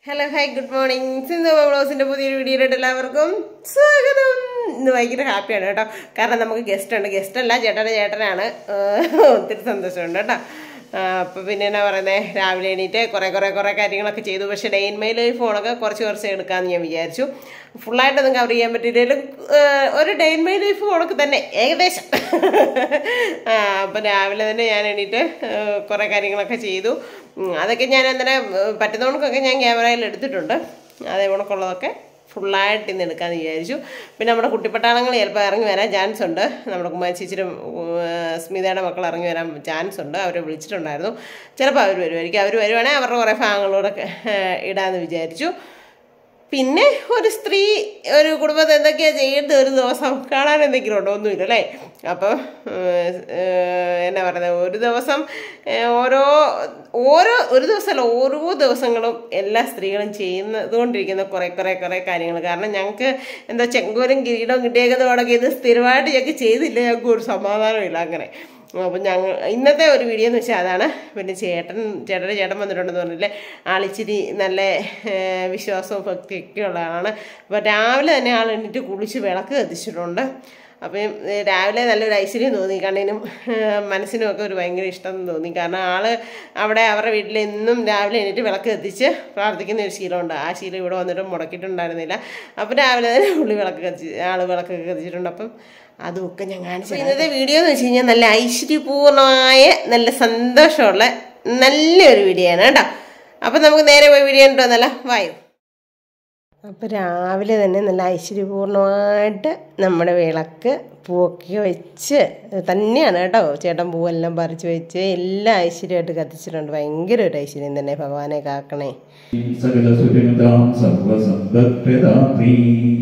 Hello hi good morning Sindhu ബ്ലോസിന്റെ പുതിയൊരു വീഡിയോയിലോട്ട് എല്ലാവർക്കും സ്വാഗതം ഇന്ന് ഭയങ്കര ഹാപ്പിയാണ് കേട്ടോ കാരണം നമുക്ക് ഗസ്റ്റ് ഉണ്ട് ഗസ്റ്റ് അല്ല ചേട്ടൻ്റെ ചേട്ടനാണ് ഏഹ് ഒത്തിരി സന്തോഷമുണ്ട് കേട്ടോ അപ്പോൾ പിന്നെ എന്നാ പറയുന്നത് രാവിലെ എണീറ്റ് കുറേ കുറേ കുറേ കാര്യങ്ങളൊക്കെ ചെയ്തു പക്ഷേ ഡെയിൻ മെയിൽ ഫോണൊക്കെ കുറച്ച് കുറച്ച് എടുക്കാമെന്ന് ഞാൻ വിചാരിച്ചു ഫുള്ളായിട്ടൊന്നും കവർ ചെയ്യാൻ പറ്റിയില്ലെങ്കിലും ഏഹ് ഒരു ഡെയിൻ മെയിൽ ലൈഫ് ഫോണൊക്കെ തന്നെ ഏകദേശം അപ്പം രാവിലെ തന്നെ ഞാൻ എണീറ്റ് ഏഹ് കുറേ കാര്യങ്ങളൊക്കെ ചെയ്തു ഉം, അതൊക്കെ ഞാൻ അങ്ങനെ പറ്റുന്നവർക്കൊക്കെ ഞാൻ ക്യാമറയിൽ എടുത്തിട്ടുണ്ട് അതേ കണക്കുള്ളതൊക്കെ ഫുള്ളായിട്ട് ഇന്ന് എടുക്കാമെന്ന് വിചാരിച്ചു പിന്നെ നമ്മുടെ കുട്ടിപ്പട്ടാളങ്ങൾ ചിലപ്പോൾ ഇറങ്ങി വരാൻ ചാൻസ് ഉണ്ട് നമ്മുടെ കുമാരിച്ചിച്ചിരും സ്മിതയുടെ മക്കൾ ഇറങ്ങി വരാൻ ചാൻസ് ഉണ്ട് അവരെ വിളിച്ചിട്ടുണ്ടായിരുന്നു ചിലപ്പോൾ അവർ വരുമായിരിക്കും അവർ വരുവാണെങ്കിൽ അവരുടെ കുറേ ഭാഗങ്ങളൂടെ ഇടാമെന്ന് വിചാരിച്ചു പിന്നെ ഒരു സ്ത്രീ ഒരു കുടുംബത്തിൽ എന്തൊക്കെയാണ് ചെയ്യുന്നത് ഒരു ദിവസം കാണാൻ എന്തെങ്കിലും ഉണ്ടോ ഒന്നുമില്ല അല്ലേ അപ്പോൾ എന്നാ പറയുന്നത് ഒരു ദിവസം ഏഹ്, ഓരോ ഓരോ ഒരു ദിവസമല്ല ഓരോ ദിവസങ്ങളും എല്ലാ സ്ത്രീകളും ചെയ്യുന്നതുകൊണ്ടിരിക്കുന്ന കുറേ കുറേ കുറേ കാര്യങ്ങൾ കാരണം ഞങ്ങൾക്ക് എന്താ ചെങ്കോലും കിരീടവും കിട്ടിയേക്കുന്നതോടൊക്കെ ഇത് സ്ഥിരമായിട്ട് ഞങ്ങൾക്ക് ചെയ്തില്ല ഞങ്ങൾക്ക് ഒരു സമാധാനമില്ല അങ്ങനെ അപ്പം ഞങ്ങൾ ഇന്നത്തെ ഒരു വീഡിയോ എന്ന് വെച്ചാൽ അതാണ് പിന്നെ ചേട്ടൻ ചേട്ടൻ്റെ ചേട്ടൻ വന്നിട്ടുണ്ടെന്ന് പറഞ്ഞില്ലേ ആളിച്ചിരി നല്ല ഏഹ്, വിശ്വാസവും ഭക്തിയൊക്കെ ഉള്ള ആളാണ് അപ്പോൾ രാവിലെ തന്നെ ആൾ എണീറ്റ് കുളിച്ച് വിളക്ക് കത്തിച്ചിട്ടുണ്ട് അപ്പം ഏഹ്, രാവിലെ നല്ലൊരു ഐശ്വര്യം തോന്നി കണ്ണിനും ഏഹ്, മനസ്സിനും ഒക്കെ ഒരു ഭയങ്കര ഇഷ്ടം തോന്നി കാരണം ആൾ അവിടെ അവരുടെ വീട്ടിൽ എന്നും രാവിലെ എണീറ്റ് വിളക്ക് കത്തിച്ച് പ്രാർത്ഥിക്കുന്ന ഒരു ശീലമുണ്ട് ആ ശീലം ഇവിടെ വന്നിട്ട് മുടക്കിയിട്ടുണ്ടായിരുന്നില്ല അപ്പം രാവിലെ തന്നെ പുള്ളി വിളക്ക് കത്തിച്ച് ആൾ വിളക്കൊക്കെ കത്തിച്ചിട്ടുണ്ട് അപ്പം അതുമൊക്കെ ഞാൻ കാണിച്ചു ഇന്നത്തെ വീഡിയോ എന്ന് വെച്ച് കഴിഞ്ഞാൽ നല്ല ഐശ്വര്യപൂർണമായ നല്ല സന്തോഷമുള്ള നല്ലൊരു വീഡിയോ ആണ് കേട്ടോ അപ്പം നമുക്ക് നേരെ പോയി വീഡിയോ കണ്ടോ നല്ല വായു അപ്പോൾ രാവിലെ തന്നെ നല്ല ഐശ്വര്യപൂർണമായിട്ട് നമ്മുടെ വിളക്ക് പൂവൊക്കെ വെച്ച് തന്നെയാണ് കേട്ടോ ചേട്ടൻ പൂവെല്ലാം പറിച്ച് വെച്ച് എല്ലാം ഐശ്വര്യമായിട്ട് കത്തിച്ചിട്ടുണ്ട് ഭയങ്കര ഒരു ഐശ്വര്യം തന്നെ ഭഗവാനെ കാക്കണേ സകലസുരതാം സർവസമ്പത്പ്രദാത്രീ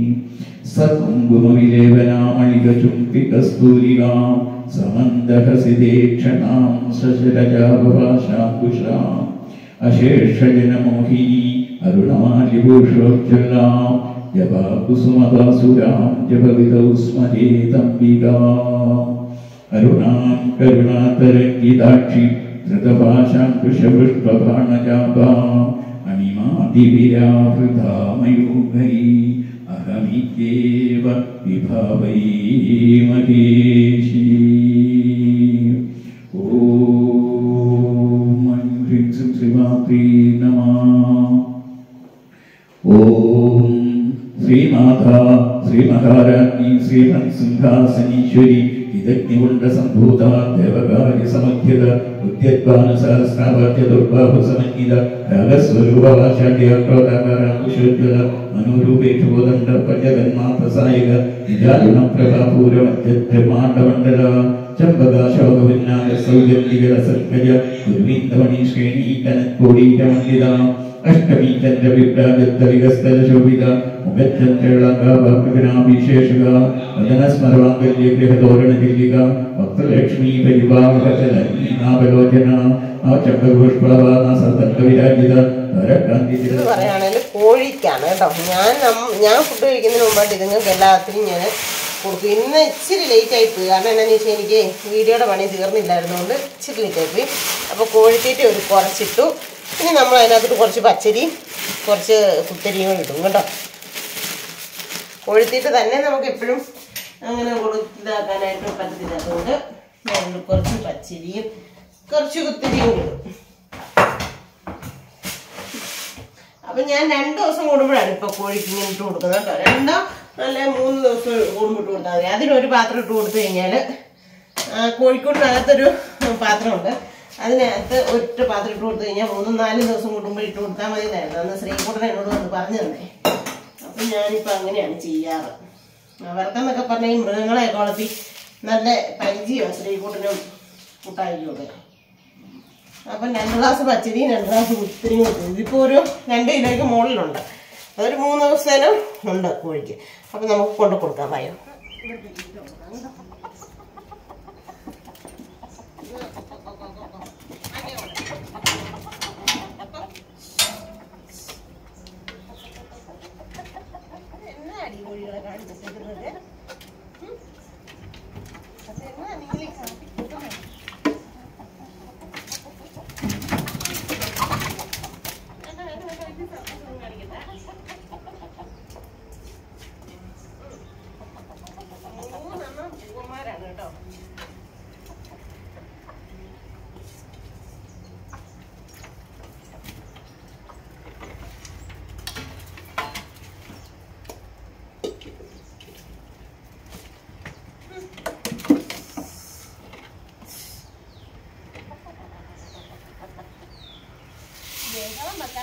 സകുങ്കുമവിലേപനാമണികചുംബികസ്തൂരികാം സമന്തഹസിദേക്ഷണാം സശരജാപഭാഷാകുശാം അശേഷജനമോഹിനി അരുണാലിഭൂഷോജ്വലാം ജപാകുസുമതാസുരാം ജപവിതൗ സ്മരേതംബികാം അരുണാം കരുണാതരംഗിതാക്ഷി ധൃതപാശാങ്കുശപുഷ്പബാണജാപാം അണിമാതിവിരാവൃതാമയൂഖൈ അഹമിത്യേവ വിഭാവൈ മഹേശി ഓം ഹ്രീം ശ്രീം ശ്രീമാത്രേ നമഃ ഓം ശ്രീമാത ശ്രീമഹാരാജ്ഞി ശ്രീമത്സിംഹാസനീശ്വരി വിദഗ്നികുണ്ട സംഭൂത ദേവകാര്യ സമഖ്യത ഉദ്യത്വാന സഹസ്രാവാദ്യ ദുർബാഹു സമന്വിത രാഗസ്വരൂപവാചാര്യോദാകാരാകുശോജ്വല മനോരൂപേക്ഷോദണ്ഡ പഞ്ചകന്മാപ്രസായിക നിജാഗുണം പ്രഭാപൂരമധ്യബ്രഹ്മാണ്ഡമണ്ഡല ചമ്പകാശോകവിന്നായ സൗഗന്ധികര സൽക്കജ ഗുരുവിന്ദമണി ശ്രേണീ കനത്കോടീരമണ്ഡിത അഷ്ടമീ ചന്ദ്രവിഭ്രാജത്തവികസ്ഥല ശോഭിത മുഖചന്ദ്രളങ്കാഭിശേഷക വദനസ്മരവാങ്കല്യ ഗൃഹതോരണ ജില്ലിക ഭക്തലക്ഷ്മീ പരിഭാവകചലീനാവലോചന ആ ചക്രപുഷ്പവാന സതർക്കവിരാജിത ധരകാന്തി ഇത് പറയുകയാണെങ്കിൽ കോഴിക്കാണ് കേട്ടോ ഞാൻ നം- ഞാൻ ഫുഡ് കഴിക്കുന്നതിന് മുമ്പായിട്ട് ഇതുങ്ങൾക്ക് എല്ലാത്തിനും ഞാൻ കൊടുക്കും ഇന്ന് ഇച്ചിരി ലേറ്റ് ആയിപ്പോയി കാരണം എന്താണെന്ന് വെച്ചാൽ എനിക്ക് വീഡിയോയുടെ പണി തീർന്നില്ലായിരുന്നുകൊണ്ട് ഇച്ചിരി ലേറ്റ് ആയിപ്പോയി അപ്പോൾ കോഴിത്തീറ്റ ഒരു കുറച്ചിട്ടു ഇനി നമ്മൾ അതിനകത്ത് കുറച്ച് പച്ചരി കുറച്ച് കുത്തരിയും കൂടി ഇടും കേട്ടോ കോഴിത്തീറ്റ തന്നെ നമുക്ക് എപ്പോഴും അങ്ങനെ കൊടുത്തിതാക്കാനായിട്ട് പറ്റത്തില്ല അതുകൊണ്ട് ഞാൻ കുറച്ച് പച്ചരിയും കുറച്ച് കുത്തരിയും കൂടി ഇടും അപ്പൊ ഞാൻ രണ്ട് ദിവസം കൂടുമ്പോഴാണ് ഇപ്പൊ കോഴിക്ക് ഇങ്ങനെ ഇട്ട് കൊടുക്കുന്നത് കേട്ടോ രണ്ടോ അല്ലെ മൂന്ന് ദിവസം കൂടുമ്പോൾ ഇട്ട് കൊടുത്താൽ മതി അതിനൊരു പാത്രം ഇട്ട് കൊടുത്തു കഴിഞ്ഞാൽ കോഴിക്കോടിനകത്തൊരു പാത്രമുണ്ട് അതിനകത്ത് ഒറ്റ പാത്രം ഇട്ട് കൊടുത്തു കഴിഞ്ഞാൽ മൂന്നും നാലും ദിവസം കൂടുമ്പോൾ ഇട്ട് കൊടുത്താൽ മതി എന്നായിരുന്നു അന്ന് ശ്രീകുട്ടൻ എന്നോട് വന്ന് പറഞ്ഞു തന്നെ അപ്പം ഞാനിപ്പോൾ അങ്ങനെയാണ് ചെയ്യാറ് അവർക്കെന്നൊക്കെ പറഞ്ഞാൽ ഈ മൃഗങ്ങളെയൊക്കെ വളർത്തി നല്ല പരിചയമാണ് ശ്രീകുട്ടനും കുട്ടായിക്കും ഒക്കെ അപ്പം രണ്ട് ഗ്ലാസ് പച്ചരിയും രണ്ട് ഗ്ലാസ് കുത്തിരിയും കിട്ടും ഇതിപ്പോൾ ഒരു രണ്ട് കിലോയ്ക്ക് മുകളിലുണ്ട് അതൊരു മൂന്ന് ദിവസത്തേനും ഉണ്ട് കോഴിക്ക് അപ്പം നമുക്ക് കൊണ്ട് കൊടുക്കാം ഭയം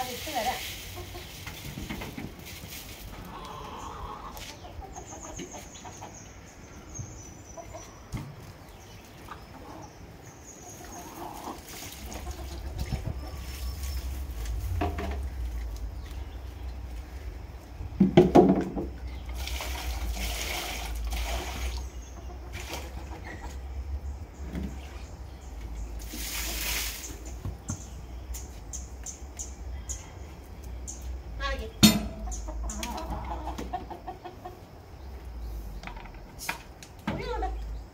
ഇട്ട് തരാം മാറിക്ക്. ഇങ്ങോട്ട്.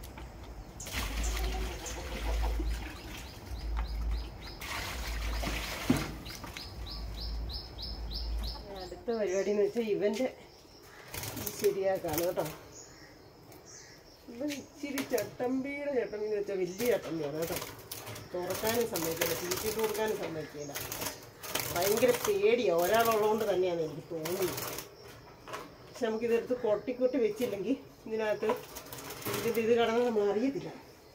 അടുത്ത പരിപാടി എന്ന് വെച്ചാൽ ഇവന്റെ ശരിയാക്കാണ് കേട്ടോ ഇവൻ ഇച്ചിരി ചട്ടമ്പിയുടെ ചട്ടമ്പി എന്ന് വെച്ചാൽ വലിയ ചട്ടമ്പിയാണ് കേട്ടോ തുറക്കാനും സമ്മതിക്കില്ല തീറ്റിട്ട് കൊടുക്കാനും സമ്മതിക്കില്ല ഭയങ്കര പേടിയാണ് ഒരാളുള്ളതുകൊണ്ട് തന്നെയാണ് എനിക്ക് തോന്നുന്നത് പക്ഷെ നമുക്കിതെടുത്ത് കൊട്ടിക്കൊട്ടി വെച്ചില്ലെങ്കിൽ ഇതിനകത്ത് ഇതിൻ്റെ ഇത് കടന്ന് നമ്മൾ അറിയത്തില്ല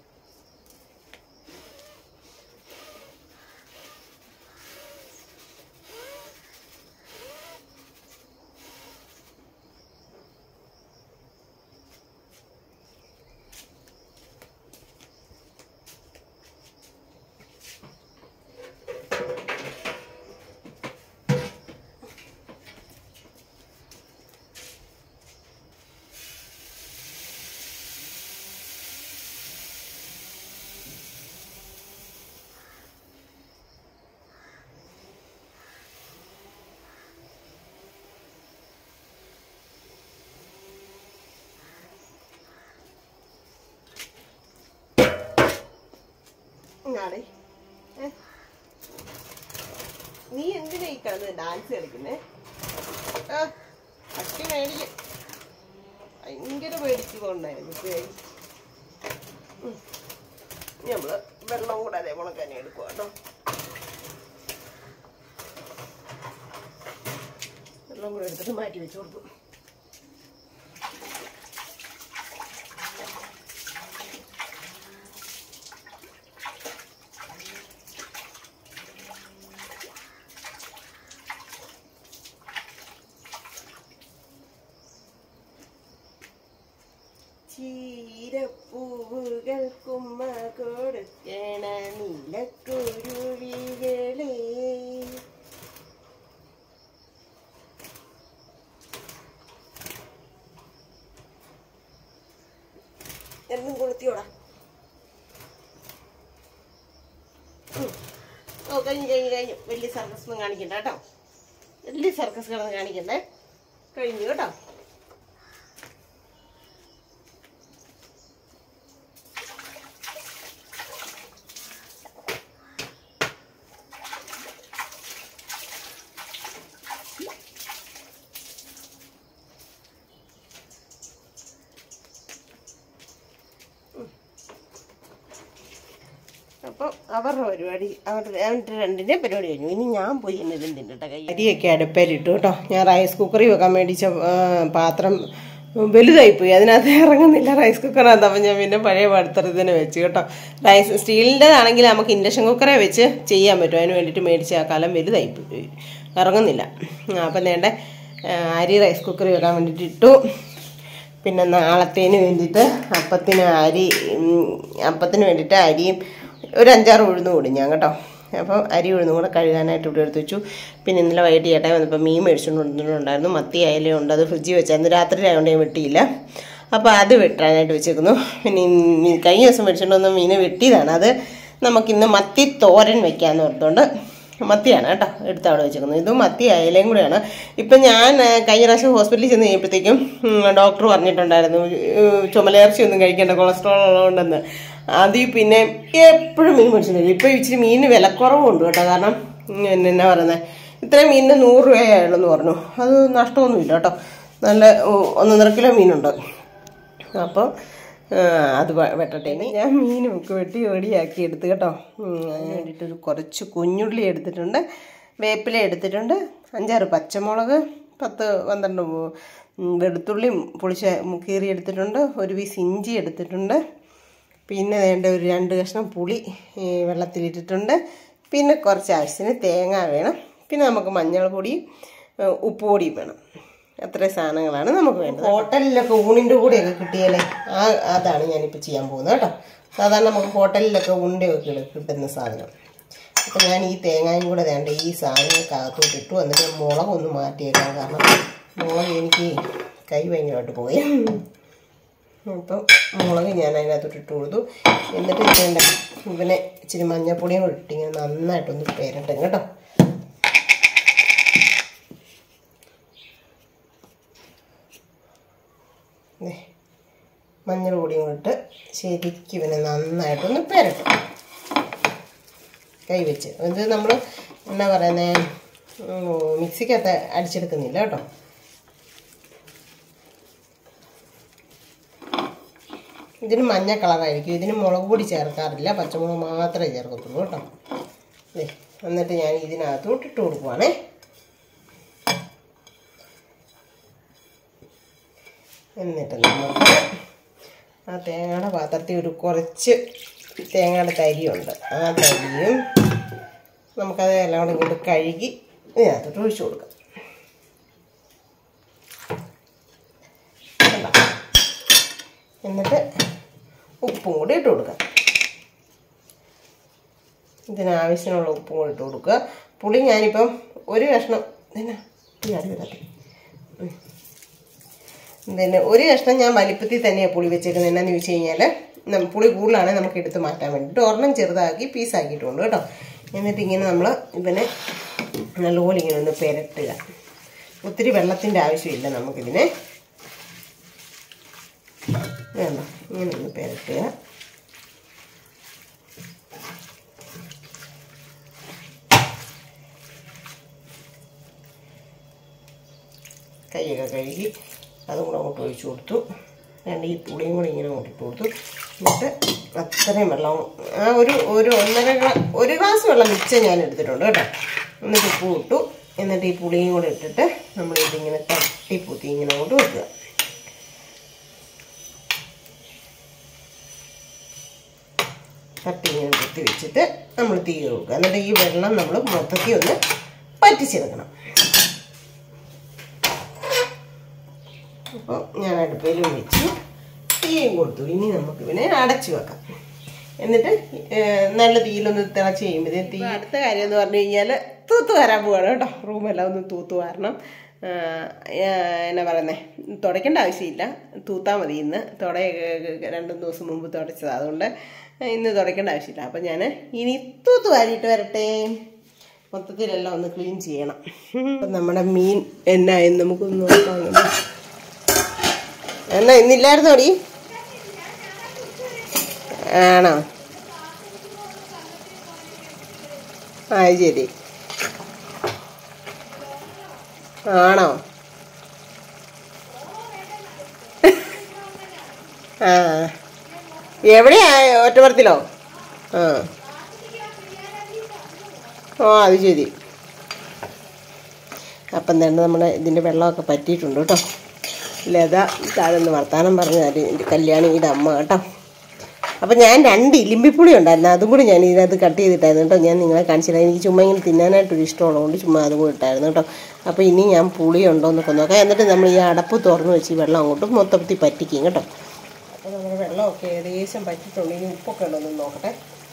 ഞാടേ ഏ? നീ എന്തിനാ ഈ കിടന്ന് ഡാൻസ് കളിക്കുന്നേ ആ അട്ടി മേടിക്കും ഭയങ്കര പേടിച്ചതുകൊണ്ടായിരുന്നു പേടി ഉം. ഇനി നമ്മള് വെള്ളം കൂടെ അതേപോലെ തന്നെ എടുക്കുക കേട്ടോ വെള്ളം കൂടെ എടുത്തിട്ട് മാറ്റി വെച്ച് കൊടുക്കും ചീരപ്പൂവുകൾ കുമ്മ കൊടുക്കണ നീലക്കുരുവികളെ എന്നും കൊളുത്തിയോടാ ഉം. ഓ കഴിഞ്ഞു കഴിഞ്ഞു കഴിഞ്ഞു വലിയ സർക്കസ് ഒന്നും കാണിക്കണ്ട കേട്ടോ വലിയ സർക്കസ് കിടന്ന് കാണിക്കണ്ടേ കഴിഞ്ഞു കേട്ടോ അപ്പം അവരുടെ പരിപാടി അവരുടെ അവൻ്റെ രണ്ടിൻ്റെ പരിപാടി കഴിഞ്ഞു ഇനി ഞാൻ പോയി എന്നെ ഇതിൻ്റെ കേട്ടോ കൈ അരിയൊക്കെ അടുപ്പേലിട്ടു കേട്ടോ ഞാൻ റൈസ് കുക്കറിൽ വെക്കാൻ മേടിച്ച ആ, പാത്രം വലുതായിപ്പോയി അതിനകത്ത് ഇറങ്ങുന്നില്ല റൈസ് കുക്കറിനകത്ത് അപ്പം ഞാൻ പിന്നെ പഴയ പാത്രത്തിന് വെച്ച് കേട്ടോ റൈസ് സ്റ്റീലിൻ്റെതാണെങ്കിൽ നമുക്ക് ഇൻഡക്ഷൻ കുക്കറെ വെച്ച് ചെയ്യാൻ പറ്റും അതിന് വേണ്ടിയിട്ട് മേടിച്ച ആ കാലം വലുതായിപ്പോയി ഇറങ്ങുന്നില്ല ആ, അപ്പം വേണ്ട അരി റൈസ് കുക്കറിൽ വെക്കാൻ വേണ്ടിയിട്ട് ഇട്ടു പിന്നെ നാളത്തേന് വേണ്ടിയിട്ട് അപ്പത്തിന് അരി ഉം, അപ്പത്തിന് വേണ്ടിയിട്ട് അരിയും ഒരു അഞ്ചാറ് ഉഴുന്ന് കൂടി ഞാൻ കേട്ടോ അപ്പം അരി ഉഴുന്നും കൂടെ കഴുകാനായിട്ട് ഇവിടെ എടുത്ത് വെച്ചു പിന്നെ ഇന്നലെ വൈകിട്ട് ചേട്ടായി വന്നപ്പോൾ മീൻ മേടിച്ചുകൊണ്ട് വന്നിട്ടുണ്ടായിരുന്നു മത്തി അയലയും ഉണ്ട് അത് ഫ്രിഡ്ജിൽ വെച്ചായിരുന്നു രാത്രി ആയതുകൊണ്ട് ഞാൻ വെട്ടിയില്ല അപ്പോൾ അത് വെട്ടാനായിട്ട് വെച്ചേക്കുന്നു പിന്നെ ഇന്ന് കഴിഞ്ഞ ദിവസം മേടിച്ചുകൊണ്ട് വന്ന മീൻ വെട്ടിയതാണ് അത് നമുക്കിന്ന് മത്തി തോരൻ വെക്കാമെന്ന് ഓർത്തുകൊണ്ട് മത്തിയാണ് കേട്ടോ എടുത്ത് അവിടെ വെച്ചേക്കുന്നത് ഇതും മത്തി അയലയും കൂടെയാണ് ഇപ്പം ഞാൻ ആ, കഴിഞ്ഞ പ്രാവശ്യം ഹോസ്പിറ്റലിൽ ചെന്ന് കഴിയുമ്പോഴത്തേക്കും ഡോക്ടർ പറഞ്ഞിട്ടുണ്ടായിരുന്നു ഉം, ചുമലേർച്ചി ഒന്നും കഴിക്കേണ്ട കൊളസ്ട്രോൾ ഉള്ളതുകൊണ്ടെന്ന് അതിൽ പിന്നെ എപ്പോഴും മീൻ മേടിച്ചിട്ടുണ്ട് ഇപ്പം ഇച്ചിരി മീനിന് വിലക്കുറവുണ്ട് കേട്ടോ കാരണം ഉം, പിന്നെ എന്നാ പറയുന്നത് ഇത്രയും മീനിന് നൂറ് രൂപയായുള്ളൂ എന്ന് പറഞ്ഞു അത് നഷ്ടമൊന്നുമില്ല കേട്ടോ നല്ല ഉം, ഒന്നൊന്നര കിലോ മീനുണ്ട് അപ്പോൾ അത് വെ- വെട്ടട്ടെ ഇനി ഞാൻ മീനൊക്കെ വെട്ടി റെഡിയാക്കി എടുത്ത് കേട്ടോ ഉം, അതിന് വേണ്ടിയിട്ട് ഒരു കുറച്ച് കുഞ്ഞുള്ളി എടുത്തിട്ടുണ്ട് വേപ്പില എടുത്തിട്ടുണ്ട് അഞ്ചാറ് പച്ചമുളക് പത്ത് പന്ത്രണ്ട് മു- ഉം, വെളുത്തുള്ളിയും പൊളിച്ച കീറി എടുത്തിട്ടുണ്ട് ഒരു പീസ് ഇഞ്ചി എടുത്തിട്ടുണ്ട് പിന്നെ വേണ്ട ഒരു രണ്ട് കഷ്ണം പുളി ഈ വെള്ളത്തിലിട്ടിട്ടുണ്ട് പിന്നെ കുറച്ച് ആവശ്യത്തിന് തേങ്ങ വേണം പിന്നെ നമുക്ക് മഞ്ഞൾപ്പൊടി ഏഹ് ഉപ്പ് പൊടിയും വേണം അത്രയും സാധനങ്ങളാണ് നമുക്ക് വേണ്ടത് ഹോട്ടലിലൊക്കെ ഊണിൻ്റെ കൂടെയൊക്കെ കിട്ടിയാലേ ആ അതാണ് ഞാനിപ്പോൾ ചെയ്യാൻ പോകുന്നത് കേട്ടോ സാധാരണ നമുക്ക് ഹോട്ടലിലൊക്കെ ഉണ്ടയൊക്കെ ഇട- കിട്ടുന്ന സാധനം അപ്പം ഞാൻ ഈ തേങ്ങായും കൂടെ വേണ്ട ഈ സാധനങ്ങൾക്കകത്തോട്ട് ഇട്ടു എന്നിട്ട് മുളകൊന്ന് മാറ്റിയേക്കാം കാരണം മുളക് എനിക്ക് കൈ ഭയങ്കരമായിട്ട് പോയി അപ്പം മുളക് ഞാൻ അതിനകത്തോട്ട് ഇട്ട് കൊടുത്തു എന്നിട്ട് വേണ്ട ഇവനെ ഇച്ചിരി മഞ്ഞപ്പൊടിയും കൂടെ ഇട്ട് ഇങ്ങനെ നന്നായിട്ടൊന്ന് പേരട്ടും കേട്ടോ ദേ, മഞ്ഞൾ പൊടിയും കൂടെ ഇട്ട് ശരിക്കും ഇവനെ നന്നായിട്ടൊന്ന് പേരട്ടും കൈ വെച്ച് ഇത് നമ്മൾ എന്നാ പറയുന്നത് മിക്സിക്കകത്ത് അടിച്ചെടുക്കുന്നില്ല കേട്ടോ ഇതിന് മഞ്ഞ കളറായിരിക്കും ഇതിന് മുളക് പൊടി ചേർക്കാറില്ല പച്ചമുളക് മാത്രമേ ചേർക്കത്തുള്ളൂ കേട്ടോ ദേ, എന്നിട്ട് ഞാൻ ഇതിനകത്തോട്ട് ഇട്ട് കൊടുക്കുവാണേ എന്നിട്ട് നമുക്ക് ആ തേങ്ങയുടെ പാത്രത്തിൽ ഒരു കുറച്ച് തേങ്ങയുടെ തരിയുണ്ട് ആ തരിയും നമുക്കത് എല്ലാം കൂടെ ഇങ്ങോട്ട് കഴുകി ഇതിനകത്തോട്ട് ഒഴിച്ചു കൊടുക്കാം കണ്ടോ? എന്നിട്ട് ഉപ്പും കൂടി ഇട്ട് കൊടുക്കാം ഇതിനാവശ്യമുള്ള ഉപ്പും കൂടി ഇട്ട് കൊടുക്കുക പുളി ഞാനിപ്പം ഒരു കഷ്ണം എന്നാ പുളി അടി വരാത്തെ പിന്നെ ഒരു കഷ്ണം ഞാൻ വലിപ്പത്തിൽ തന്നെയാണ് പുളി വെച്ചേക്കുന്നത് എന്നാന്ന് ചോദിച്ചു കഴിഞ്ഞാൽ നം- പുളി കൂടുതലാണ് നമുക്ക് എടുത്ത് മാറ്റാൻ വേണ്ടിയിട്ട് ഒരെണ്ണം ചെറുതാക്കി പീസാക്കിയിട്ടുണ്ട് കേട്ടോ എന്നിട്ട് ഇങ്ങനെ നമ്മൾ ഇവനെ നല്ലപോലെ ഇങ്ങനെ ഒന്ന് പെരട്ടുക ഒത്തിരി വെള്ളത്തിൻ്റെ ആവശ്യമില്ല നമുക്കിതിനെ വേണ്ട ഇങ്ങനെ ഒന്ന് പെരട്ടുക കൈയൊക്കെ കഴുകി അതും കൂടെ അങ്ങോട്ട് ഒഴിച്ചു കൊടുത്തു രണ്ട് ഈ പുളിയും കൂടെ ഇങ്ങനെ അങ്ങോട്ട് ഇട്ട് കൊടുത്തു എന്നിട്ട് അത്രയും വെള്ളം ആ ഒരു ഒരു ഒന്നര ഗ്ലാ ഒരു ഗ്ലാസ് വെള്ളം മിച്ചം ഞാൻ എടുത്തിട്ടുണ്ട് കേട്ടോ എന്നിട്ട് ഉപ്പ് ഇട്ടു എന്നിട്ട് ഈ പുളിയും കൂടെ ഇട്ടിട്ട് നമ്മൾ ഇതിങ്ങനെ തട്ടിപ്പൂത്തി ഇങ്ങനെ അങ്ങോട്ട് വെക്കുക തട്ടി ഇങ്ങനെ കുത്തി വെച്ചിട്ട് നമ്മൾ തീ കൊടുക്കുക എന്നിട്ട് ഈ വെള്ളം നമ്മൾ മൊത്തത്തിൽ ഒന്ന് പറ്റിച്ചെടുക്കണം അപ്പോൾ ഞാൻ അടുപ്പിലും വെച്ചു തീയും കൊടുത്തു ഇനി നമുക്ക് ഇവനെ അടച്ചു വെക്കാം എന്നിട്ട് ഏർ, നല്ല തീയിലൊന്ന് തിളച്ച് കഴിയുമ്പോൾ തീ അടുത്ത കാര്യം എന്ന് പറഞ്ഞു കഴിഞ്ഞാൽ തൂത്ത് വരാൻ പോവാണ് കേട്ടോ റൂമെല്ലാം ഒന്ന് തൂത്ത് വരണം ആ, ആ, എന്നാ പറയുന്നത് തുടയ്ക്കേണ്ട ആവശ്യമില്ല തൂത്താൽ മതി ഇന്ന് തുടയൊക്കെ രണ്ടു ദിവസം മുമ്പ് തുടച്ചത് അതുകൊണ്ട് ഇന്ന് തുടയ്ക്കേണ്ട ആവശ്യമില്ല അപ്പം ഞാൻ ഇനി തൂത്ത് വാരിയിട്ട് വരട്ടെ മൊത്തത്തിലെല്ലാം ഒന്ന് ക്ലീൻ ചെയ്യണം അപ്പം നമ്മുടെ മീൻ എന്നായെന്ന് നമുക്കൊന്ന് നോക്കാം ഇങ്ങനെ. എന്നാ ഇന്നില്ലായിരുന്നോടി ആണോ ആ ശരി ആണോ ആ എവിടെയാ ഒറ്റപ്പുറത്തിലോ ആ ഓ അത് ശരി അപ്പം തന്നെ നമ്മുടെ ഇതിൻ്റെ വെള്ളമൊക്കെ പറ്റിയിട്ടുണ്ട് കേട്ടോ ലത താഴെ വർത്താനം പറഞ്ഞു തരും എൻ്റെ കല്യാണിയുടെ അമ്മ കേട്ടോ അപ്പം ഞാൻ രണ്ട് ഇലിമ്പിപ്പുളി ഉണ്ടായിരുന്നു അതും കൂടി ഞാൻ ഇതിനകത്ത് കട്ട് ചെയ്തിട്ടായിരുന്നു കേട്ടോ ഞാൻ നിങ്ങളെ കാണിച്ചില്ല എനിക്ക് ചുമ്മാ ഇങ്ങനെ തിന്നാനായിട്ടൊരു ഇഷ്ടമുള്ളതുകൊണ്ട് ചുമ്മാ അതും കൂടി ഇട്ടായിരുന്നു കേട്ടോ അപ്പോൾ ഇനി ഞാൻ പുളി ഉണ്ടോ എന്നൊക്കെ നോക്കാം എന്നിട്ട് നമ്മൾ ഈ അടപ്പ് തുറന്ന് വെച്ച് ഈ വെള്ളം അങ്ങോട്ട് മൊത്തത്തിൽ പറ്റിക്കും കേട്ടോ അപ്പോൾ നമ്മുടെ വെള്ളമൊക്കെ ഏകദേശം പറ്റിയിട്ടുണ്ട് ഇനി ഉപ്പൊക്കെ ഉണ്ടോ എന്ന് നോക്കട്ടെ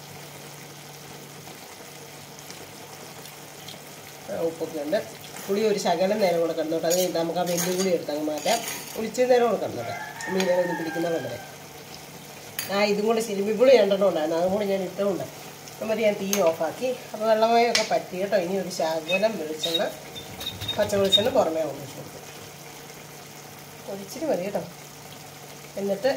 ആ, ഉപ്പൊക്കെ ഉണ്ട് പുളി ഒരു ശകലം നേരം കൂടെ കിടന്നോട്ടെ അത് കഴിഞ്ഞിട്ട് നമുക്ക് ആ വലിയ പുളി എടുത്ത് അങ്ങ് മാറ്റാം ഒളിച്ച നേരം കൂടെ കിടന്നോട്ടെ മീനെ ഒന്ന് പിടിക്കുന്നത് വരെ ആ ഇതും കൂടെ ചിരുമ്പിപ്പുളി രണ്ടെണ്ണം ഉണ്ടായിരുന്നു അതും കൂടി ഞാൻ ഇട്ടുകൊണ്ട് എന്നിട്ട് ഞാൻ തീ ഓഫാക്കി അപ്പോൾ വെള്ളമയൊക്കെ പറ്റി കേട്ടോ ഇനി ഒരു ശകലം വെളിച്ചെണ്ണ പച്ച വെളിച്ചെണ്ണ പുറമേ ഒഴിച്ചു കൊടുക്കും ഒരിച്ചിരി മതി കേട്ടോ എന്നിട്ട്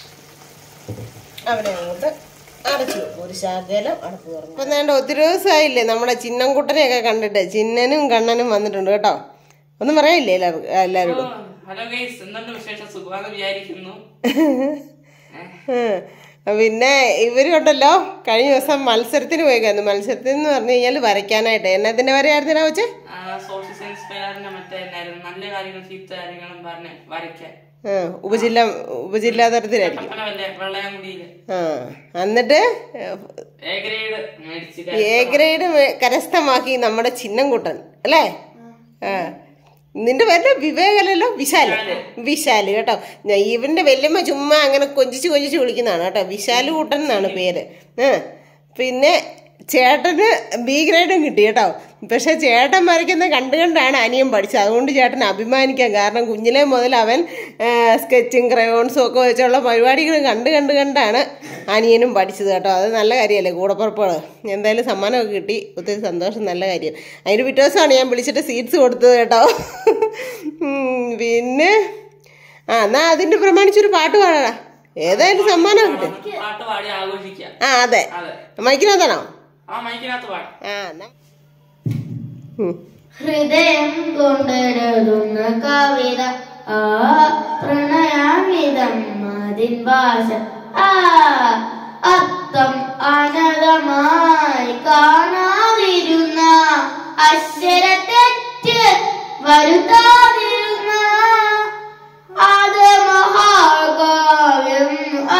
അവിടെ അങ്ങോട്ട് അടച്ചു വെക്കും ഒരു ശകലം അടപ്പ് തുറന്നു ഇപ്പം വേണ്ട ഒത്തിരി ദിവസമായില്ലേ നമ്മുടെ ചിന്നൻകുട്ടനെയൊക്കെ കണ്ടിട്ട് ചിന്നനും കണ്ണനും വന്നിട്ടുണ്ട് കേട്ടോ ഒന്നും പറയാനില്ലേ എല്ലാവർക്കും എല്ലാവരോടും ഹലോ ഗൈസ് എന്തുണ്ട് വിശേഷം സുഖമാണെന്ന് വിചാരിക്കുന്നു ഉം. പിന്നെ ഇവരുണ്ടല്ലോ കഴിഞ്ഞ ദിവസം മത്സരത്തിന് പോയേക്കായിരുന്നു മത്സരത്തിന് എന്ന് പറഞ്ഞു കഴിഞ്ഞാൽ വരയ്ക്കാനായിട്ട് എന്നതിന്റെ വരയായിരുന്നു വെച്ചേ സോഷ്യൽ സയൻസ് ഫെയറിന്റെ മറ്റേ എന്നായിരുന്നു നല്ല കാര്യങ്ങളും ചീത്ത കാര്യങ്ങളും പറഞ്ഞ് വരയ്ക്കാൻ ആ ഉപജില്ല ഉപജില്ലാ തരത്തിലായിരിക്കും കട്ടപ്പന വെള്ളയാങ്കുടിയില് ആ എന്നിട്ട് എ ഗ്രേഡ് മേടിച്ച് എ ഗ്രേഡ് മേ- കരസ്ഥമാക്കി നമ്മുടെ ചിന്നംകുട്ടൻ അല്ലേ ആ നിന്റെ പേര് വിവേകലല്ലോ വിശാല് വിശാല് കേട്ടോ ഞാൻ ഇവന്റെ വല്യമ്മ ചുമ്മാ അങ്ങനെ കൊഞ്ചിച്ച് കൊഞ്ചിച്ച് വിളിക്കുന്നതാണ് കേട്ടോ വിശാല് കൂട്ടൻ എന്നാണ് പേര് ആ പിന്നെ ചേട്ടന് ബി ഗ്രേഡും കിട്ടി കേട്ടോ പക്ഷെ ചേട്ടൻ വരയ്ക്കുന്ന കണ്ടു കണ്ടാണ് അനിയൻ പഠിച്ചത് അതുകൊണ്ട് ചേട്ടൻ അഭിമാനിക്കാം കാരണം കുഞ്ഞിലെ മുതൽ അവൻ ആ, സ്കെച്ചും ക്രയോൺസും ഒക്കെ വെച്ചുള്ള പരിപാടികൾ കണ്ട് കണ്ട് കണ്ടാണ് അനിയനും പഠിച്ചത് കേട്ടോ അത് നല്ല കാര്യമല്ലേ കൂടപ്പുറപ്പുകൾ എന്തായാലും സമ്മാനമൊക്കെ കിട്ടി ഒത്തിരി സന്തോഷം നല്ല കാര്യം അതിന് പിറ്റേ ദിവസമാണ് ഞാൻ വിളിച്ചിട്ട് സീറ്റ്സ് കൊടുത്തത് കേട്ടോ ഉം, പിന്നെ ആ എന്നാ അതിന്റെ പ്രമാണിച്ചൊരു പാട്ട് പാടാ ഏതായാലും സമ്മാനം കിട്ടും പാട്ട് പാടി ആഘോഷിക്കാം ആ അതെ അതെ മൈക്കിനകത്താണോ ആ മൈക്കിനകത്ത് പാടാം ആ എന്നാ ഉം. ഹൃദയം കൊണ്ടെഴുതുന്ന കവിത ആ പ്രണയാമിതം അതിൻ ഭാഷ ആ അർത്ഥം അനതമായി കാണാതിരുന്ന അക്ഷരത്തെറ്റ് വരുത്താതിരുന്ന അത് മഹാകാവ്യം ആ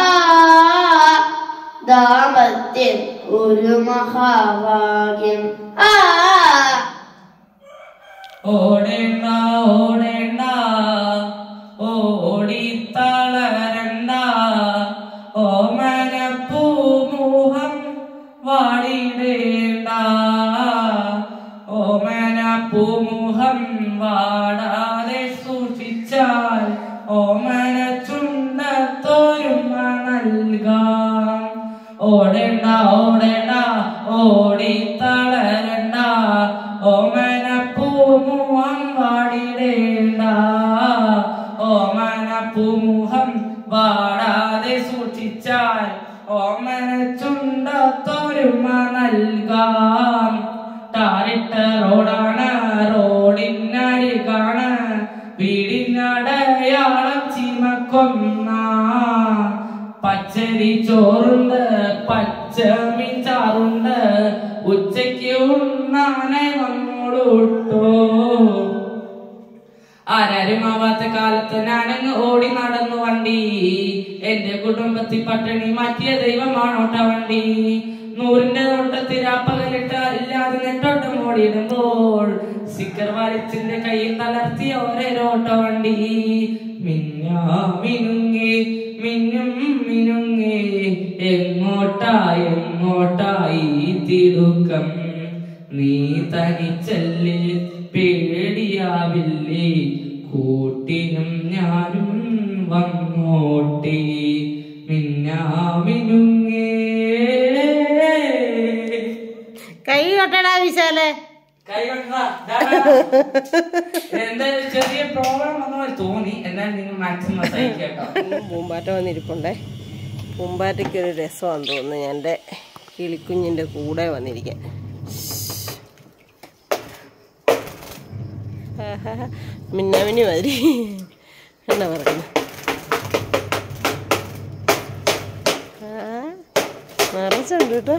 ദാമ്പത്യം ഒരു മഹാഭാഗ്യം ആ ഓടേണ്ട ഓടേണ്ട ഓടി തളരണ്ട ഓമനപ്പൂമുഖം വാടിടേണ്ട ഓമനപ്പൂമുഖം വാടാതെ സൂക്ഷിച്ചാൽ ഓമന ചുണ്ടത്തോരുമ നൽകാം ഓടേണ്ട ഓടേണ്ട ഓടി തളരണ്ട ഓമന പൂമുഖം വാടിടേണ്ട ഓമന പൂമുഖം വാടാതെ സൂക്ഷിച്ചാൽ ഓമന ചുണ്ടത്തൊരുമ നൽകാം ടാറിട്ട റോഡാണ് റോഡിനരികാണ് വീടിനടയാളം ചിമക്കൊന്ന പച്ചരി ചോറുണ്ട് പച്ചമീൻ ചാറുണ്ട് ഉച്ചയ്ക്ക് ഉണ്ണാനെ വന്നോളൂട്ടോ ആരാരും ആവാത്ത കാലത്ത് ഞാനങ്ങ് ഓടി നടന്നു വണ്ടി എന്റെ കുടുംബത്തിൽ പട്ടിണി മാറ്റിയ ദൈവമാണോട്ട വണ്ടി നൂറിന്റെ നോട്ടത്തിൽ രാപ്പകലിട്ട് ഇല്ലാതെ നെട്ടോട്ടം ഓടിയിടുമ്പോൾ സിക്കർ വലിച്ചിന്റെ കയ്യിൽ തളർത്തിയ ഒരേരോട്ട വണ്ടി മിന്നാ മിനുങ്ങി മിന്നും മിനുങ്ങി എങ്ങോട്ടായി എങ്ങോട്ടായി തിടുക്കം നീ തനിച്ചല്ലേ പേടിയാവില്ലേ കൂട്ടിനും ഞാനും വന്നോട്ടെ മിന്നാമിനുങ്ങേ കൈ കൊട്ടടാ വിശാലേ കൈ കൊണ്ടതാ. ദാ, ദാ, ദാ. എന്തായാലും ചെറിയ പ്രോബ്ലം വന്ന പോലെ തോന്നി എന്നാൽ നിങ്ങൾ മാക്സിമം സഹിക്കുക കേട്ടോ പൂമ്പാറ്റ വന്നിരിപ്പുണ്ടേ പൂമ്പാറ്റയ്ക്ക് ഒരു രസമാണെന്ന് തോന്നുന്നു എൻ്റെ കിളിക്കുഞ്ഞിൻ്റെ കൂടെ വന്നിരിക്കാൻ മിന്നാമിനി മാതിരി എന്നാ പറയുന്നത് നിറച്ചുണ്ട് കേട്ടോ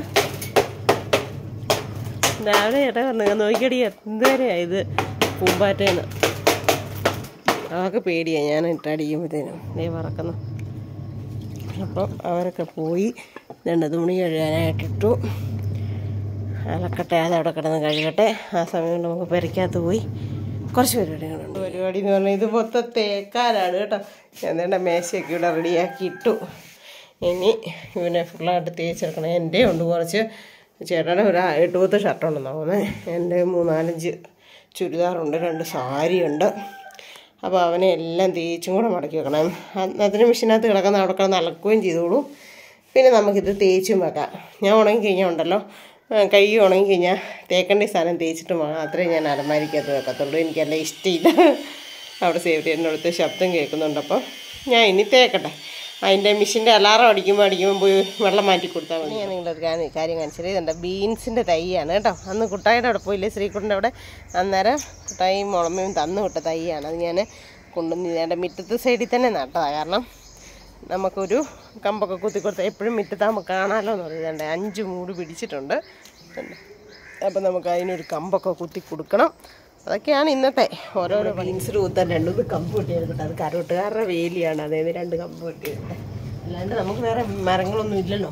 രാവിലെ ചേട്ടാ പറഞ്ഞു ഞാൻ നോക്കിയടി എന്തേരെയാ ഇത് പൂമ്പാറ്റേന്ന് അവർക്ക് പേടിയാ ഞാൻ ഇട്ടടിക്കുമ്പോഴത്തേനും ദേ പറക്കുന്നു അപ്പം അവരൊക്കെ പോയി രണ്ട് തുണി കഴുകാനായിട്ടിട്ടു അലക്കട്ടെ അത് അവിടെ കിടന്ന് കഴുകട്ടെ ആ സമയം കൊണ്ട് നമുക്ക് പെരയ്ക്കകത്ത് പോയി കുറച്ച് പരിപാടികളുണ്ട് പരിപാടി എന്ന് പറഞ്ഞാൽ ഇത് മൊത്തം തേക്കാനാണ് കേട്ടോ ഞാൻ വേണ്ട മേശയൊക്കെ ഇവിടെ റെഡിയാക്കി ഇട്ടു ഇനി ഇവനെ ഫുള്ളായിട്ട് തേച്ചെടുക്കണം എൻ്റെ ഉണ്ട് കുറച്ച് ചേട്ടൻ്റെ ഒരു എട്ട് പത്ത് ഷർട്ടുണ്ടെന്ന് തോന്നുന്നത് എൻ്റെ മൂന്നാലഞ്ച് ചുരിദാറുണ്ട് രണ്ട് സാരിയുണ്ട് അപ്പോൾ അവനെ എല്ലാം തേച്ചും കൂടെ മടക്കി വെക്കണം അത് അതിന് മെഷീനകത്ത് കിടക്കുന്ന അവിടെ കിടന്ന് അലക്കുകയും ചെയ്തോളൂ പിന്നെ നമുക്കിത് തേച്ചും വെക്കാം ഞാൻ ഉണങ്ങി കഴിഞ്ഞാൽ ഉണ്ടല്ലോ ആ, കൈ ഉണങ്ങി കഴിഞ്ഞാൽ തേക്കേണ്ട ഈ സാധനം തേച്ചിട്ട് മാത്രമേ ഞാൻ അലമാരിക്കകത്ത് വെക്കത്തുള്ളൂ എനിക്കെല്ലാം ഇഷ്ടമില്ല അവിടെ സേഫ്റ്റിയുടെ അടുത്ത് ശബ്ദം കേൾക്കുന്നുണ്ട് അപ്പം ഞാൻ ഇനി തേക്കട്ടെ അതിൻ്റെ മെഷീൻ്റെ അലാറം അടിക്കുമ്പോൾ അടിക്കുമ്പോൾ പോയി വെള്ളം മാറ്റി കൊടുത്താൽ മതി ഞാൻ നിങ്ങളൊരു കാര്യം കാര്യം കാണിച്ചത് ഇതുണ്ട് ബീൻസിൻ്റെ തൈയാണ് കേട്ടോ അന്ന് കുട്ടായിയുടെ അവിടെ പോയില്ലേ ശ്രീകുട്ടൻ്റെ അവിടെ അന്നേരം കുട്ടായും മുളമയും തന്നു വിട്ട തൈയാണ് അത് ഞാൻ കൊണ്ടുവന്ന് ഇതിൻ്റെ മുറ്റത്ത് സൈഡിൽ തന്നെ നട്ടതാണ് കാരണം നമുക്കൊരു കമ്പൊക്കെ കുത്തി കൊടുത്താൽ എപ്പോഴും മുറ്റത്താകുമ്പോൾ കാണാമല്ലോ എന്ന് പറയുന്നുണ്ട് അഞ്ച് മൂട് പിടിച്ചിട്ടുണ്ട് അപ്പം നമുക്ക് അതിനൊരു കമ്പൊക്കെ കുത്തി കൊടുക്കണം അതൊക്കെയാണ് ഇന്നത്തെ ഓരോരോ ബീൻസിൽ ഊത്താൻ രണ്ടു കമ്പ് കിട്ടിയത് അത് കരോട്ടുകാരുടെ വേലിയാണ് അതായത് രണ്ട് കമ്പ് കിട്ടിയത് അല്ലാണ്ട് നമുക്ക് വേറെ മരങ്ങളൊന്നും ഇല്ലല്ലോ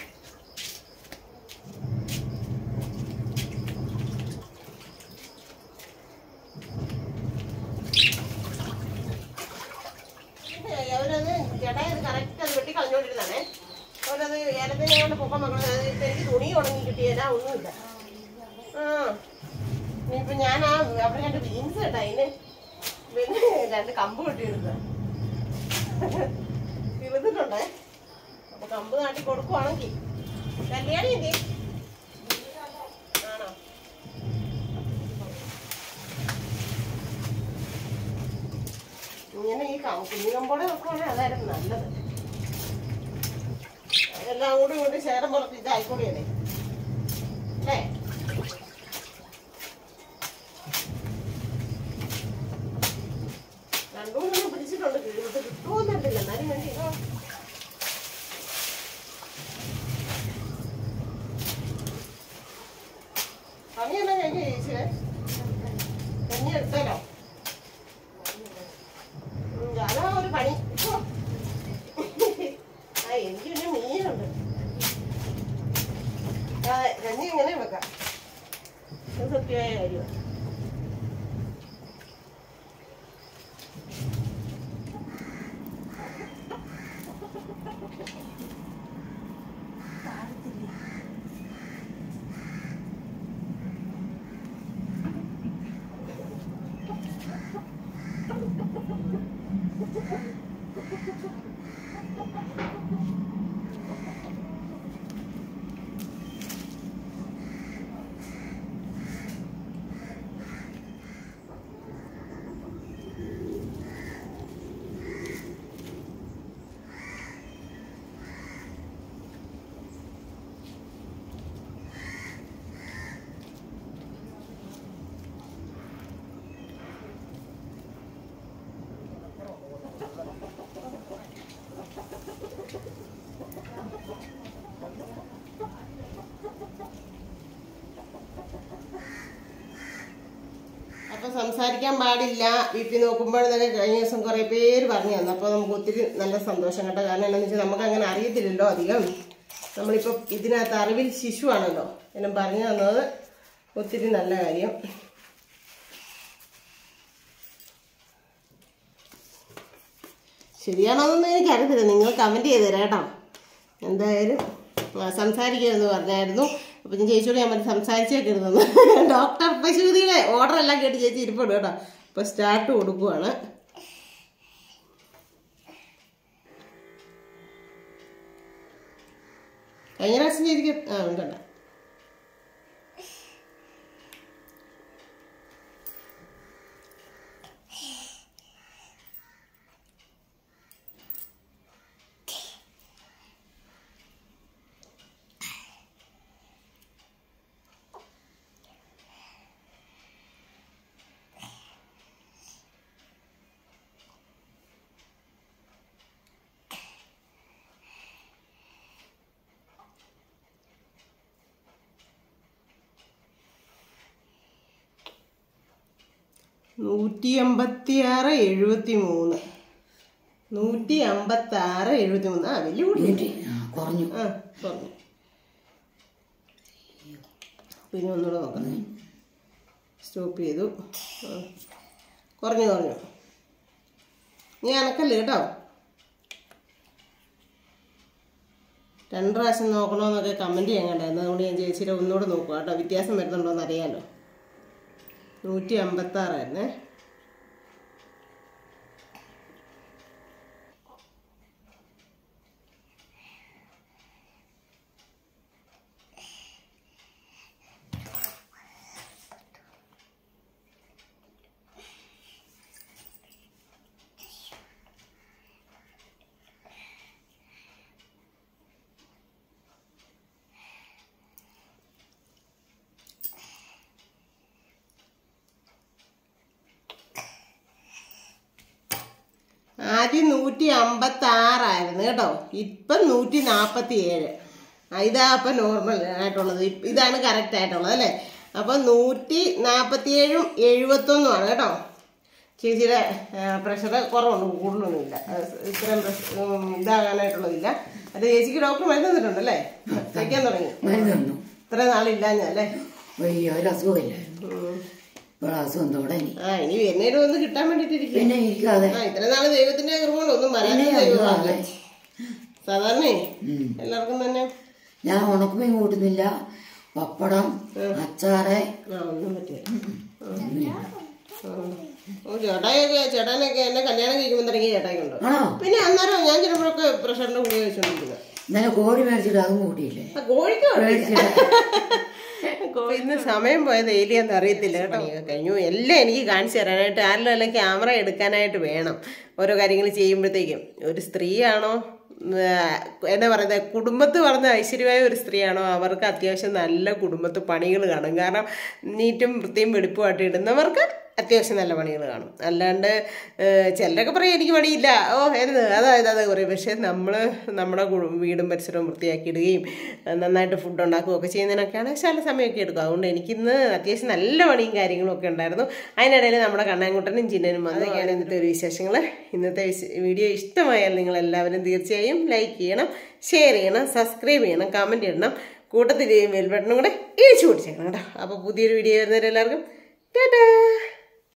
അവരത് ചേട്ടാ ഇത് കറക്റ്റ് അത് വെട്ടി കളഞ്ഞോണ്ടിരുന്നാണേ അവരത് ഏലത്തിനെ കൊണ്ട് പൊക്കം വെക്കണം അത് ഇപ്പൊ എനിക്ക് തുണി ഉണങ്ങി കിട്ടിയതാ ഒന്നുമില്ല ആ ഇനിയിപ്പൊ ഞാൻ ആ അവിടെ രണ്ട് ബീൻസ് കേട്ടാ അതിന് പിന്നെ രണ്ട് കമ്പ് കിട്ടിയിരുന്നത് തീർന്നിട്ടുണ്ടേ അപ്പൊ കമ്പ് നാട്ടി കൊടുക്കുവാണെങ്കിൽ കല്യാണി എന്തി ആണോ ഇങ്ങനെ ഈ കം- കുഞ്ഞിക്കമ്പോടെ വെക്കുവാണെങ്കിൽ അതായിരുന്നു നല്ലത് എല്ലാം കൂടി ഇങ്ങോട്ട് ശേരം പുറത്ത് ഇതായിക്കൂടിയല്ലേ അല്ലേ രണ്ടുമൂന്നൊന്നും പിടിച്ചിട്ടുണ്ട് കിഴിവിട്ട് കിട്ടുമെന്നുണ്ടല്ലോ എന്നാലും വേണ്ടി ആ. പണിയെല്ലാം കഴിഞ്ഞ് ചേച്ചിയെ കഞ്ഞി എടുത്തല്ലോ ഉം, ഞാനാ ഒരു പണി ഇപ്പൊ. ആ എനിക്ക് പിന്നെ മീനുണ്ട് അതെ കഞ്ഞി എങ്ങനെ വെക്കാം അത് സത്യമായ കാര്യമാണ് അപ്പൊ സംസാരിക്കാൻ പാടില്ല വീട്ടിൽ നോക്കുമ്പോഴൊക്കെ കഴിഞ്ഞ ദിവസം കുറെ പേര് പറഞ്ഞു തന്നു അപ്പൊ നമുക്ക് ഒത്തിരി നല്ല സന്തോഷം കേട്ടോ കാരണം എന്താണെന്ന് വെച്ചാൽ നമുക്ക് അങ്ങനെ അറിയത്തില്ലല്ലോ അധികം നമ്മളിപ്പോ ഇതിനകത്ത് അറിവിൽ ശിശുവാണല്ലോ എല്ലാം പറഞ്ഞു തന്നത് ഒത്തിരി നല്ല കാര്യം ശരിയാണോന്നൊന്നും എനിക്ക് അറിയത്തില്ല നിങ്ങൾ കമന്റ് ചെയ്ത് തരാം കേട്ടോ എന്തായാലും ആ, സംസാരിക്കരുതെന്ന് പറഞ്ഞായിരുന്നു അപ്പൊ ഞാൻ ചേച്ചിയോട് ഞാൻ മറ്റേ സംസാരിച്ചേക്കരുതെന്ന് ഡോക്ടർ പശുപതിയുടെ ഓർഡർ എല്ലാം കേട്ട് ചേച്ചി ഇരിപ്പുണ്ട് കേട്ടോ അപ്പൊ സ്റ്റാർട്ട് കൊടുക്കുവാണ് കഴിഞ്ഞ പ്രാവശ്യം ചേച്ചിക്ക് ആ ഉണ്ടല്ലോ നൂറ്റി അമ്പത്തി ആറ് എഴുപത്തി മൂന്ന് നൂറ്റി അമ്പത്തി ആറ് എഴുപത്തി മൂന്ന് ആ വലിയ കൂടി കുറഞ്ഞു ആ പറഞ്ഞു പിന്നെ ഒന്നുകൂടെ നോക്കാം സ്റ്റോപ്പ് ചെയ്തു ആ. കുറഞ്ഞു കുറഞ്ഞു നീ അനക്കല്ലേ കേട്ടോ രണ്ട് പ്രാവശ്യം നോക്കണമെന്നൊക്കെ കമൻറ്റ് ചെയ്യാൻ കണ്ടായിരുന്നു അതുകൊണ്ട് ഞാൻ ചേച്ചിയുടെ ഒന്നുകൂടെ നോക്കുക കേട്ടോ വ്യത്യാസം വരുന്നുണ്ടോ എന്ന് അറിയാലോ നൂറ്റി അമ്പത്തി ആറായിരുന്നേ ആദ്യം നൂറ്റി അമ്പത്തി ആറായിരുന്നു കേട്ടോ ഇപ്പം നൂറ്റി നാൽപ്പത്തി ഏഴ് ഇതാ അപ്പം നോർമൽ ആയിട്ടുള്ളത് ഇപ്പ- ഇതാണ് കറക്റ്റ് ആയിട്ടുള്ളത് അല്ലേ അപ്പം നൂറ്റി നാൽപ്പത്തിയേഴും എഴുപത്തൊന്നുമാണ് കേട്ടോ ചേച്ചിയുടെ പ്രഷർ കുറവുണ്ട് കൂടുതലൊന്നുമില്ല അത് ഇത്രയും പ്രഷർ ഇതാകാനായിട്ടുള്ളതില്ല അത് ചേച്ചിക്ക് ഡോക്ടർ മരുന്ന് തന്നിട്ടുണ്ടല്ലേ കഴിക്കാൻ തുടങ്ങി മരുന്ന് തന്നു ഇത്ര നാളില്ലാഞ്ഞല്ലേ അയ്യോ ഒരു അസുഖമില്ലായിരുന്നു ഇപ്പോൾ അസുഖം തുടങ്ങി ആ ഇനി വരുന്നേരം ഒന്ന് കിട്ടാൻ വേണ്ടിട്ടിരിക്കും പിന്നെ ഇരിക്കാതെ ആ ഇത്ര നാള് ദൈവത്തിന്റെ കൃപ ഒന്നും വരാതെ പിന്നെ ദൈവമാണ് അല്ലാതെ. സാധാരണ ഉം. എല്ലാവർക്കും തന്നെ ഞാൻ ഉണക്കമീൻ കൂട്ടുന്നില്ല പപ്പടം അച്ചാറ് ആ ഒന്നും പറ്റില്ല ഓ ചേട്ടായൊക്കെ ചേട്ടാനൊക്കെ എന്നെ കല്യാണം കഴിക്കുമ്പോൾ തുടങ്ങിയ ചേട്ടായിക്കുണ്ടോ ആണോ പിന്നെ അന്നേരം ഞാൻ ചിലപ്പോഴൊക്കെ പ്രഷറിന്റെ ഗുളിക വെച്ചോണ്ടിരിക്കുന്നത് ഇന്നലെ കോഴി മേടിച്ചിട്ട് അതും കൂട്ടിയില്ലേ ആ, കോഴിക്ക് കുഴപ്പമില്ല. മേടിച്ചിട്ട് ഇന്ന് സമയം പോയത് ഏലിയാന്ന് അറിയത്തില്ല കേട്ടോ പണിയൊക്കെ കഴിഞ്ഞു എല്ലാം എനിക്ക് കാണിച്ചു തരാനായിട്ട് ആരെങ്കിലും അല്ലെങ്കിൽ ക്യാമറ എടുക്കാനായിട്ട് വേണം ഓരോ കാര്യങ്ങൾ ചെയ്യുമ്പോഴത്തേക്കും ഒരു സ്ത്രീയാണോ ഉം, ആ, എന്നാ പറയുന്നത് കുടുംബത്ത് പറഞ്ഞ ഐശ്വര്യമായ ഒരു സ്ത്രീയാണോ അവർക്ക് അത്യാവശ്യം നല്ല കുടുംബത്ത് പണികൾ കാണും കാരണം നീറ്റും വൃത്തിയും വെടിപ്പുമായിട്ട് ഇടുന്നവർക്ക് അത്യാവശ്യം നല്ല പണികൾ കാണും അല്ലാണ്ട് ഏഹ്, ചിലരൊക്കെ പറയും എനിക്ക് പണിയില്ല ഓ എന്ത് അതായത് അത് പറയും പക്ഷേ നമ്മൾ നമ്മുടെ കു- വീടും പരിസരവും വൃത്തിയാക്കി ഇടുകയും ഏഹ്, നന്നായിട്ട് ഫുഡ് ഉണ്ടാക്കുകയും ഒക്കെ ചെയ്യുന്നതിനൊക്കെയാണ് ചില സമയമൊക്കെ എടുക്കും അതുകൊണ്ട് എനിക്കിന്ന് അത്യാവശ്യം നല്ല പണിയും കാര്യങ്ങളും ഒക്കെ ഉണ്ടായിരുന്നു അതിനിടയിൽ നമ്മുടെ കണ്ണാൻകുട്ടനും ചിന്നനും അതൊക്കെയാണ് ഇന്നത്തെ ഒരു വിശേഷങ്ങൾ ഇന്നത്തെ വിശ- വീഡിയോ ഇഷ്ടമായാൽ നിങ്ങൾ എല്ലാവരും തീർച്ചയായും ലൈക്ക് ചെയ്യണം ഷെയർ ചെയ്യണം സബ്സ്ക്രൈബ് ചെയ്യണം കമൻറ്റ് ചെയ്യണം കൂട്ടത്തിൽ ബെൽ ബട്ടണും കൂടെ ഇഴിച്ചു പിടിച്ചേക്കണം കേട്ടോ അപ്പോൾ പുതിയൊരു വീഡിയോ വരുന്നവരെല്ലാവർക്കും ടാറ്റാ